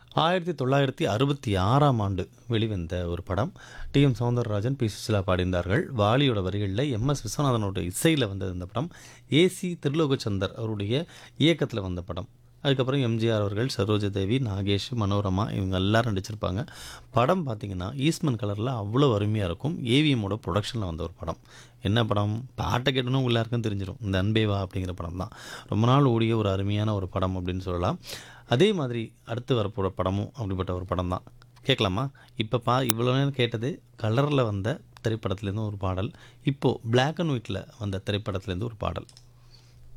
ஆயிரத்தி தொள்ளாயிரத்தி அறுபத்தி ஆறாம் ஆண்டு வெளிவந்த ஒரு படம் T M Soundararajan P Susheela பாடியிருந்தார்கள் வாலியோட வரிகளில் எம் எஸ் விஸ்வநாதனோட இசையில் வந்தது இந்த படம் ஏசி திருலோகச்சந்தர் அவருடைய இயக்கத்தில் வந்த படம் அதுக்கப்புறம் எம்ஜிஆர் அவர்கள் சரோஜதேவி நாகேஷ் மனோரமா இவங்க எல்லாரும் நடிச்சிருப்பாங்க படம் பார்த்தீங்கன்னா ஈஸ்மன் கலரில் அவ்வளோ அருமையாக இருக்கும் ஏவிஎம்மோட ப்ரொடக்ஷனில் வந்த ஒரு படம் என்ன படம் பாட்டை கேட்டணும் எல்லாருக்கும் தெரிஞ்சிடும் இந்த அன்பேவா அப்படிங்கிற படம் தான் ரொம்ப நாள் ஓடிய ஒரு அருமையான ஒரு படம் அப்படின்னு சொல்லலாம் அதே மாதிரி அடுத்து வரப்போகிற படமும் அப்படிப்பட்ட ஒரு படம் தான் கேட்கலாமா இப்போ பா இவ்வளோ நேரம் கேட்டது கலரில் வந்த திரைப்படத்துலேருந்து ஒரு பாடல் இப்போது Black அண்ட் ஒயிட்டில் வந்த திரைப்படத்துலேருந்து ஒரு பாடல்